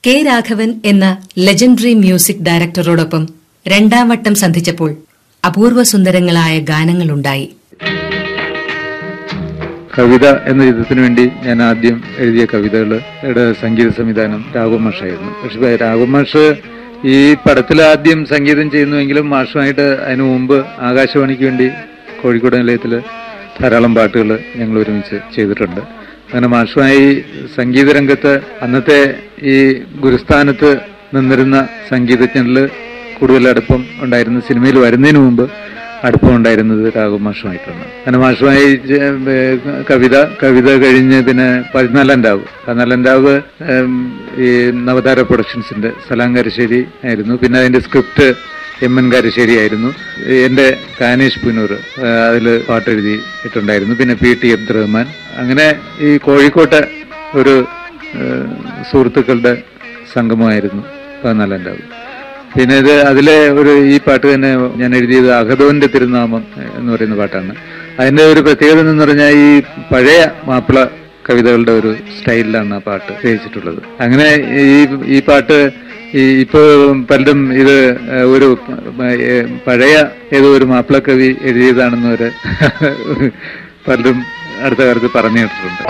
K Raghavan എന്ന legendary music ഡയറക്ടറോടൊപ്പം രണ്ടാം വട്ടം സന്ധിച്ചപ്പോൾ അപൂർവ സുന്ദരങ്ങളായ ഗാനങ്ങളുണ്ടായി കവിത എന്ന ചിത്രത്തിന് വേണ്ടി ഞാൻ ആദ്യം എഴുതിയ കവിതകളുടെ സംഗീത സംവിധാനം രാഘവ മാഷായിരുന്നു പക്ഷെ രാഘവ മാഷ് ഈ പടത്തിൽ ആദ്യം സംഗീതം ചെയ്യുന്നുവെങ്കിലും മാഷുമായിട്ട് അതിനു മുമ്പ് ആകാശവാണിക്ക് വേണ്ടി കോഴിക്കോട് നിലയത്തിൽ ധാരാളം പാട്ടുകൾ ഞങ്ങൾ ഒരുമിച്ച് ചെയ്തിട്ടുണ്ട് അങ്ങനെ മാഷുമായി സംഗീത രംഗത്ത് അന്നത്തെ ഈ ഗുരുസ്ഥാനത്ത് നിന്നിരുന്ന സംഗീതജ്ഞരിൽ കൂടുതൽ അടുപ്പം ഉണ്ടായിരുന്ന സിനിമയിൽ വരുന്നതിന് മുമ്പ് അടുപ്പം ഉണ്ടായിരുന്നത് രാഘവ മാഷുമായിട്ടാണ് അങ്ങനെ മാഷുമായി ചെ- ഏ, കവിത കവിത കഴിഞ്ഞ് പിന്നെ പതിനാലാം രാവ് പതിനാലാം രാവ് ഏം, ഈ നവതാര പ്രൊഡക്ഷൻസിന്റെ സലാങ്കാരശ്ശേരി ആയിരുന്നു പിന്നെ അതിന്റെ സ്ക്രിപ്റ്റ് എം എൻ കാരശ്ശേരി ആയിരുന്നു എൻ്റെ കാനേഷ് പുനൂർ അതിൽ പാട്ടെഴുതിയിട്ടുണ്ടായിരുന്നു പിന്നെ പി ടി അബ്ദുറഹ്മാൻ അങ്ങനെ ഈ കോഴിക്കോട്ടെ ഒരു ഏ, സുഹൃത്തുക്കളുടെ സംഗമമായിരുന്നു പതിനാലാം രാവ് പിന്നെ ഇത് അതിലെ ഒരു ഈ പാട്ട് തന്നെ ഞാൻ എഴുതിയത് അഹദോന്റെ തിരുനാമം എന്ന് പറയുന്ന പാട്ടാണ് അതിന്റെ ഒരു പ്രത്യേകത എന്ന് പറഞ്ഞാൽ ഈ പഴയ മാപ്പിള കവിതകളുടെ ഒരു സ്റ്റൈലിലാണ് ആ പാട്ട് രചിച്ചിട്ടുള്ളത് അങ്ങനെ ഈ ഈ പാട്ട് ഈ ഇപ്പൊ പലരും ഇത് ഒരു ഏഹ്, പഴയ ഏതോ ഒരു മാപ്പിള കവി എഴുതിയതാണെന്ന് വരെ പലരും അടുത്ത കാലത്ത് പറഞ്ഞു കേട്ടിട്ടുണ്ട്